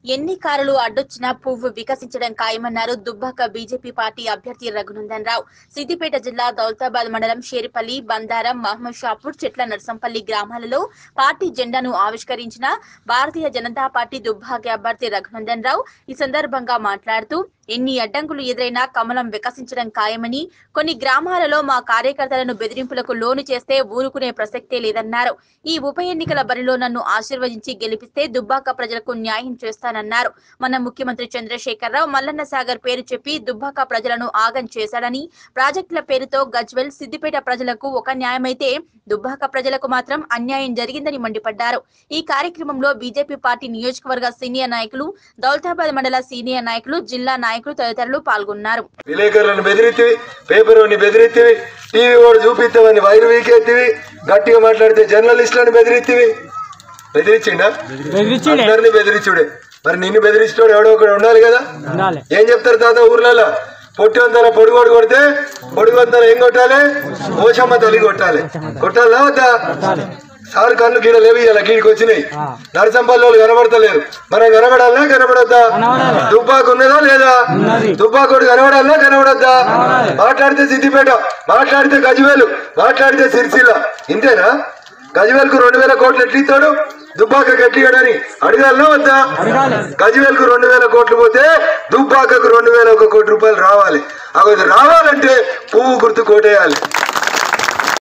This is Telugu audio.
ఎన్నికారులు అడ్డొచ్చినా పువ్వు వికసించడం ఖాయమన్నారు దుబ్బాక బీజేపీ పార్టీ అభ్యర్థి రఘునందన్ రావు సిద్దిపేట జిల్లా దౌలతాబాద్ మండలం షేరిపల్లి బందారం మహమ్మద్ షాపూర్ చెట్ల నర్సంపల్లి గ్రామాలలో పార్టీ జెండాను ఆవిష్కరించిన భారతీయ జనతా పార్టీ దుబ్బాక అభ్యర్థి రఘునందన్ రావు ఈ సందర్భంగా మాట్లాడుతూ ఎన్ని అడ్డంకులు ఎదురైనా కమలం వికసించడం ఖాయమని కొన్ని గ్రామాలలో మా కార్యకర్తలను బెదిరింపులకు లోను చేస్తే ఊరుకునే ప్రసక్తే లేదన్నారు ఈ ఉప ఎన్నికల బరిలో నన్ను ఆశీర్వదించి గెలిపిస్తే దుబ్బాక ప్రజలకు న్యాయం చేస్తానన్నారు మన ముఖ్యమంత్రి చంద్రశేఖరరావు మల్లన్న సాగర్ పేరు చెప్పి దుబ్బాక ప్రజలను ఆగం చేశాడని ప్రాజెక్టుల పేరుతో గజ్వెల్ సిద్దిపేట ప్రజలకు ఒక న్యాయమైతే దుబ్బాక ప్రజలకు మాత్రం అన్యాయం జరిగిందని మండిపడ్డారు ఈ కార్యక్రమంలో బీజేపీ పార్టీ నియోజకవర్గ సీనియర్ నాయకులు దౌలతాబాద్ మండల సీనియర్ నాయకులు జిల్లా నాయకులు తదితరులు పాల్గొన్నారు విలేకరులను బెదిరితివి పేపర్ వాడిని బెదిరితివి టీవీ వాడు చూపిస్తామని వైరు వీకెత్తివి గట్టిగా మాట్లాడితే జర్నలిస్టులను బెదిరితివి బెదిరించిండా బెదిరించిండే అందరిని బెదిరించుడే మరి నిన్ను బెదిరించడం ఎవడో ఒకడు ఉండాలి కదా ఉండాలి ఏం చెప్తారు తాత ఊర్లలో పొట్టి వంతల పొడిగోడు కొడితే పొడి వంతల ఏం కొట్టాలి ఓషమ్మ తల్లి కొట్టాలి కొట్టాలా వద్దా సార్ కళ్ళు గీడ లేవి ఇలా గీడికి వచ్చినాయి నరసంపల్లి వాళ్ళు కనబడతలేరు మనం కనబడాలా కనబడొద్దా దుబ్బాకు ఉన్నదా లేదా దుబ్బాకోడు కనబడాలా కనబడొద్దా మాట్లాడితే సిద్దిపేట మాట్లాడితే గజవేలు మాట్లాడితే సిరిసిల్ల ఇంతేనా గజవేల్కు రెండు వేల కోట్లు ఎట్లు ఇస్తాడు దుబ్బాకకు ఎట్లు ఇవ్వడని అడగాలనా వద్దా గజవేల్కు రెండు వేల కోట్లు పోతే దుబ్బాకకు రెండు వేల ఒక కోటి రూపాయలు రావాలి అవి రావాలంటే పువ్వు గుర్తు కోటేయాలి